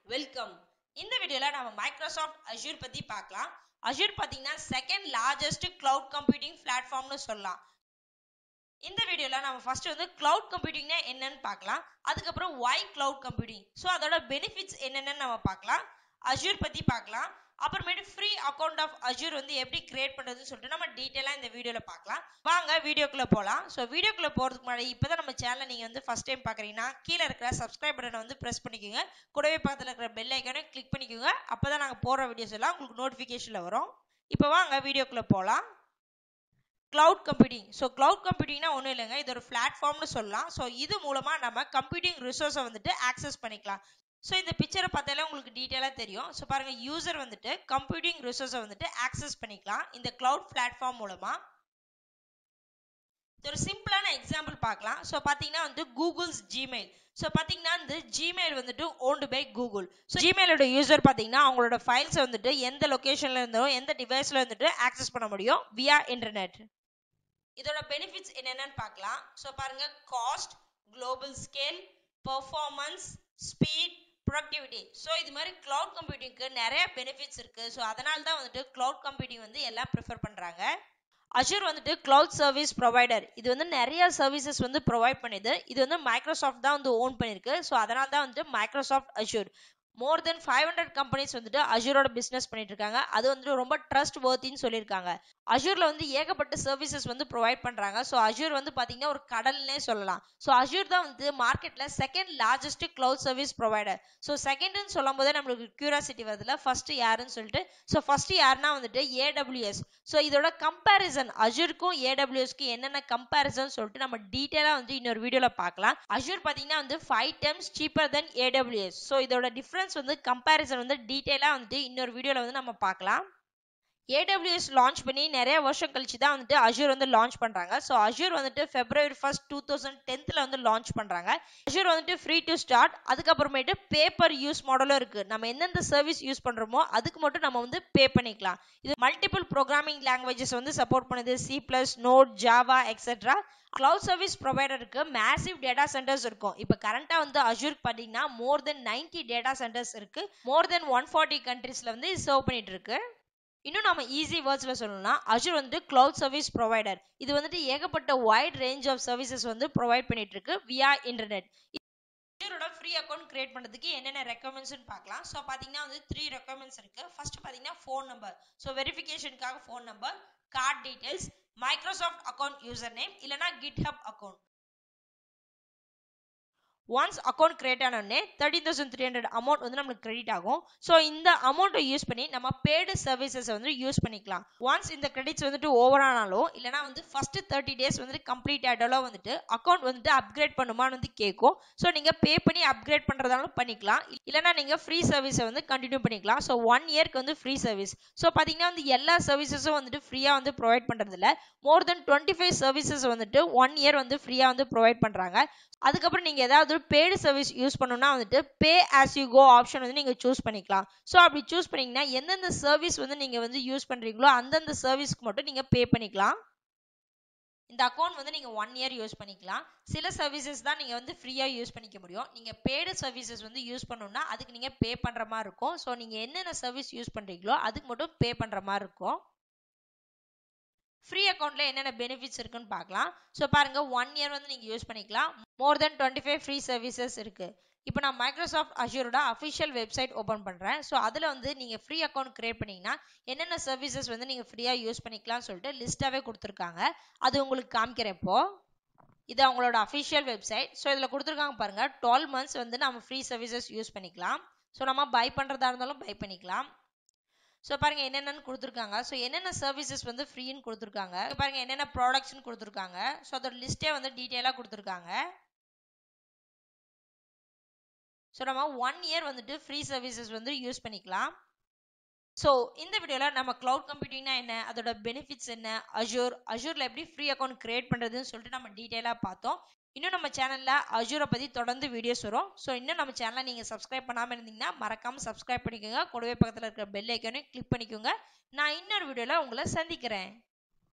welcome இந்த வீடியோல நம்ம மைக்ரோசாஃப்ட் அஷூர் பத்தி பார்க்கலாம் அஷூர் பாத்தீங்கன்னா செகண்ட் லார்ஜஸ்ட் கிளவுட் கம்ப்யூட்டிங் பிளாட்ஃபார்ம்னு சொல்லலாம் இந்த வீடியோல நம்ம ஃபர்ஸ்ட் வந்து கிளவுட் கம்ப்யூட்டிங்னா என்னன்னு பார்க்கலாம் அதுக்கப்புறம் ஒய் கிளவுட் கம்ப்யூட்டிங் ஸோ அதோட பெனிஃபிட்ஸ் என்னென்னு நம்ம பார்க்கலாம் அஷூர் பத்தி பார்க்கலாம் அப்புறமேட்டு ஃப்ரீ அக்கௌண்ட் ஆஃப் அஜூர் வந்து எப்படி கிரியேட் பண்ணுறதுன்னு சொல்லிட்டு நம்ம டீட்டெயிலாக இந்த வீடியோவில் பார்க்கலாம் வாங்க வீடியோக்குள்ளே போகலாம் ஸோ வீடியோக்குள்ளே போகிறதுக்கு முன்னாடி இப்போ தான் நம்ம சேனலை நீங்கள் வந்து ஃபஸ்ட் டைம் பார்க்குறீங்கன்னா கீழே இருக்கிற சப்ஸ்கிரைப் பட்டனை வந்து ப்ரெஸ் பண்ணிக்கோங்க கூடவே பக்கத்தில் இருக்கிற பெல் ஐக்கானே கிளிக் பண்ணிக்கோங்க அப்போ தான் நாங்கள் போடுற வீடியோஸ் எல்லாம் உங்களுக்கு நோட்டிஃபிகேஷனில் வரும் இப்போ வாங்க வீடியோக்குள்ளே போகலாம் கிளவுட் கம்ப்யூட்டிங் ஸோ கிளவுட் கம்ப்யூட்டிங்னா ஒன்றும் இல்லைங்க இது ஒரு பிளாட்ஃபார்ம்னு சொல்லலாம் ஸோ இது மூலமாக நம்ம கம்ப்யூட்டிங் ரிசோர்ஸை வந்துட்டு ஆக்சஸ் பண்ணிக்கலாம் ஸோ இந்த பிக்சரை பார்த்தாலே உங்களுக்கு டீட்டெயிலாக தெரியும் ஸோ பாருங்க யூசர் வந்துட்டு கம்ப்யூட்டிங் ரிசோர்ஸை வந்துட்டு ஆக்சஸ் பண்ணிக்கலாம் இந்த கிளவுட் பிளாட்ஃபார்ம் மூலமா இது ஒரு சிம்பிளான எக்ஸாம்பிள் பார்க்கலாம் ஸோ பார்த்தீங்கன்னா வந்து கூகுள்ஸ் ஜிமெயில் ஸோ பார்த்தீங்கன்னா வந்து ஜிமெயில் வந்துட்டு ஓன்டு பை கூகுள் ஸோ ஜிமெயிலோட யூசர் பார்த்தீங்கன்னா அவங்களோட ஃபைல்ஸை வந்துட்டு எந்த லொக்கேஷன்ல இருந்தோ எந்த டிவைஸ்ல வந்துட்டு ஆக்சஸ் பண்ண முடியும் வியா இன்டர்நெட் இதோட பெனிஃபிட்ஸ் என்னென்னு பார்க்கலாம் ஸோ பாருங்க cost global scale performance speed productivity so இது மாதிரி கிளவுட் கம்ப்யூட்டிங்க்கு நிறைய பெனிஃபிட்ஸ் இருக்கு ஸோ அதனால தான் வந்துட்டு கிளவுட் கம்ப்யூட்டிங் வந்து எல்லாம் ப்ரிஃபர் பண்ணுறாங்க அஷூர் வந்துட்டு கிளவுட் சர்வீஸ் ப்ரொவைடர் இது வந்து நிறைய சர்வீசஸ் வந்து ப்ரொவைட் பண்ணுது இது வந்து மைக்ரோசாஃப்ட் தான் வந்து ஓன் பண்ணியிருக்கு ஸோ அதனால தான் வந்துட்டு Microsoft Azure more than five hundred companies வந்துட்டு அஷூரோட பிஸ்னஸ் பண்ணிட்டு இருக்காங்க அது வந்துட்டு ரொம்ப ட்ரஸ்ட் வர்த்தின்னு சொல்லியிருக்காங்க அஷூர்ல வந்து ஏகப்பட்ட சர்வீசஸ் வந்து ப்ரொவைட் பண்றாங்க ஸோ அஷூர் வந்து பாத்தீங்கன்னா ஒரு கடல்னே சொல்லலாம் ஸோ அஷூர் தான் வந்து மார்க்கெட்ல second largest cloud service provider so செகண்ட்னு சொல்லும் போதே நம்மளுக்கு கியூரியாசிட்டி வருதுல ஃபர்ஸ்ட் யாருன்னு சொல்லிட்டு ஸோ ஃபர்ஸ்ட் யாருன்னா வந்துட்டு ஏடபிள்யூஎஸ் ஸோ இதோட கம்பேரிசன் அஷூருக்கும் ஏடபிள்யூஎஸ்க்கு என்னென்ன கம்பேரிசன் சொல்லிட்டு நம்ம டீட்டெயிலாக வந்து இன்னொரு வீடியோல பார்க்கலாம் அஷூர் பாத்தீங்கன்னா வந்து five times cheaper than AWS so இதோட டிஃப்ரென்ஸ் வந்து கம்பேரிசன் வந்து டீட்டெயிலாக வந்துட்டு இன்னொரு வீடியோல வந்து நம்ம பார்க்கலாம் ஏடபிள்யூஎஸ் லான்ச் பண்ணி நிறைய வருஷம் கழிச்சு தான் வந்துட்டு அஷூர் வந்து லான்ச் பண்றாங்க ஸோ அஷூர் வந்துட்டு பிப்ரவரி ஃபர்ஸ்ட் டூ தௌசண்ட் டென்த்ல வந்து லான்ச் பண்றாங்க அஷூர் வந்துட்டு ஃப்ரீ டு ஸ்டார்ட் அதுக்கப்புறமேட்டு பேப்பர் யூஸ் மாடலும் இருக்கு நம்ம எந்தெந்த சர்வீஸ் யூஸ் பண்றோமோ அதுக்கு மட்டும் நம்ம வந்து பே பண்ணிக்கலாம் இது மல்டிபிள் ப்ரோக்ராமிங் லாங்குவேஜஸ் வந்து சப்போர்ட் பண்ணுது C plus node Java etcetera cloud service ப்ரொவைடருக்கு மேசிவ் டேட்டா சென்டர்ஸ் இருக்கும் இப்போ கரண்டா வந்து அஷூர் பார்த்தீங்கன்னா more than ninety data centres இருக்கு மோர் தென் ஒன் ஃபார்ட்டி கண்ட்ரீஸ்ல வந்து சர்வ் பண்ணிட்டு இருக்கு இன்னும் நம்ம ஈஸி வேர்ட்ஸ்ல சொல்லணும்னா அஷூர் வந்து கிளவுட் சர்வீஸ் ப்ரொவைடர் இது வந்துட்டு ஏகப்பட்ட வைட் ரேஞ்ச் ஆஃப் சர்வீசஸ் வந்து ப்ரொவைட் பண்ணிட்டு இருக்கு வியா இன்டர்நெட் அஷூரோட ஃப்ரீ அக்கௌண்ட் கிரியேட் பண்ணுறதுக்கு என்னென்ன ரெக்கமெண்ட்ஸ்னு பார்க்கலாம் ஸோ பார்த்தீங்கன்னா வந்து த்ரீ ரெக்கமெண்ட்ஸ் இருக்கு ஃபர்ஸ்ட் பார்த்தீங்கன்னா ஃபோன் நம்பர் ஸோ வெரிஃபிகேஷனுக்காக phone number card details Microsoft account user name இல்லைனா GitHub account once account create ஆனோடனே thirty thousand three hundred amount வந்து நம்மளுக்கு கிரெடிட் ஆகும் ஸோ இந்த அமௌண்ட்டை யூஸ் பண்ணி நம்ம பேடு சர்வீசஸ் வந்து யூஸ் பண்ணிக்கலாம் ஒன்ஸ் இந்த கிரெடிட்ஸ் வந்துட்டு ஓவர் ஆனாலும் இல்லைனா வந்து ஃபர்ஸ்ட் தேர்ட்டி டேஸ் வந்துட்டு கம்ப்ளீட் ஆகிட்டாலும் வந்துட்டு அக்கௌண்ட் வந்துட்டு அப்கிரேட் பண்ணுமான்னு வந்து கேட்கும் ஸோ நீங்கள் பே பண்ணி அப்கிரேட் பண்ணுறதாலும் பண்ணிக்கலாம் இல்லைனா நீங்கள் ஃப்ரீ சர்வீஸை வந்து கண்டினியூ பண்ணிக்கலாம் ஸோ ஒன் இயர்க்கு வந்து ஃப்ரீ சர்வீஸ் ஸோ பார்த்தீங்கன்னா வந்து எல்லா சர்வீசஸும் வந்துட்டு ஃப்ரீயாக வந்து ப்ரொவைட் பண்ணுறதில்ல more than twenty five services வந்துட்டு ஒன் இயர் வந்து ஃப்ரீயாக வந்து ப்ரொவைட் பண்ணுறாங்க அதுக்கப்புறம் நீங்கள் ஏதாவது பெய்டு சர்வீஸ் யூஸ் பண்ணணும்னா வந்துட்டு pay as you go option வந்து நீங்கள் சூஸ் பண்ணிக்கலாம் ஸோ அப்படி சூஸ் பண்ணீங்கன்னா எந்தெந்த சர்வீஸ் வந்து நீங்கள் வந்து யூஸ் பண்ணுறீங்களோ அந்தந்த சர்வீஸ்க்கு மட்டும் நீங்கள் பே பண்ணிக்கலாம் இந்த அக்கௌண்ட் வந்து நீங்கள் ஒன் இயர் யூஸ் பண்ணிக்கலாம் சில சர்வீசஸ் தான் நீங்கள் வந்து ஃப்ரீயாக யூஸ் பண்ணிக்க முடியும் நீங்கள் பேடு சர்வீசஸ் வந்து யூஸ் பண்ணணும்னா அதுக்கு நீங்கள் பே பண்ணுற மாதிரி இருக்கும் ஸோ நீங்கள் என்னென்ன சர்வீஸ் யூஸ் பண்ணுறீங்களோ அதுக்கு மட்டும் பே பண்ணுற மாதிரி இருக்கும் ஃப்ரீ அக்கௌண்ட்ல என்னென்ன பெனிஃபிட்ஸ் இருக்குன்னு பார்க்கலாம் ஸோ பாருங்க ஒன் இயர் வந்து நீங்கள் யூஸ் பண்ணிக்கலாம் more than twenty five free services இருக்கு இப்போ நான் மைக்ரோசாஃப்ட் அஷூரோட அஃபிஷியல் வெப்சைட் ஓப்பன் பண்ணுறேன் ஸோ அதில் வந்து நீங்கள் ஃப்ரீ அக்கௌண்ட் கிரியேட் பண்ணிங்கன்னா என்னென்ன சர்வீசஸ் வந்து நீங்கள் ஃப்ரீயாக யூஸ் பண்ணிக்கலாம்னு சொல்லிட்டு லிஸ்ட்டாகவே கொடுத்துருக்காங்க அது உங்களுக்கு காமிக்கிறேன் இப்போ இது அவங்களோட அஃபிஷியல் வெப்சைட் ஸோ இதில் கொடுத்துருக்காங்க பாருங்க டுவெல் மந்த்ஸ் வந்து நம்ம ஃப்ரீ சர்வீசஸ் யூஸ் பண்ணிக்கலாம் ஸோ நம்ம பை பண்ணுறதா இருந்தாலும் பை பண்ணிக்கலாம் ஸோ பாருங்க என்னென்னு கொடுத்துருக்காங்க ஸோ என்னென்ன சர்வீசஸ் வந்து ஃப்ரீன்னு கொடுத்துருக்காங்க பாருங்க என்னென்ன ப்ராடக்ட்ஸ்னு கொடுத்துருக்காங்க ஸோ அதோட லிஸ்ட்டே வந்து டீட்டெயிலாக கொடுத்துருக்காங்க ஸோ நம்ம ஒன் இயர் வந்துட்டு ஃப்ரீ சர்வீசஸ் வந்து யூஸ் பண்ணிக்கலாம் ஸோ இந்த வீடியோவில் நம்ம கிளவுட் கம்ப்யூட்டிங்னா என்ன அதோட பெனிஃபிட்ஸ் என்ன அஜூர் அஜூரில் எப்படி ஃப்ரீ அக்கௌண்ட் கிரியேட் பண்ணுறதுன்னு சொல்லிட்டு நம்ம டீட்டெயிலாக பார்த்தோம் இன்னும் நம்ம சேனலில் அஜூரை பற்றி தொடர்ந்து வீடியோஸ் வரும் ஸோ இன்னும் நம்ம சேனலை நீங்கள் சப்ஸ்கிரைப் பண்ணாமல் இருந்தீங்கன்னா மறக்காமல் சப்ஸ்கிரைப் பண்ணிக்கோங்க கூடவே பக்கத்தில் இருக்கிற பெல் ஐக்கானையும் கிளிக் பண்ணிக்கோங்க நான் இன்னொரு வீடியோவில் உங்களை சந்திக்கிறேன்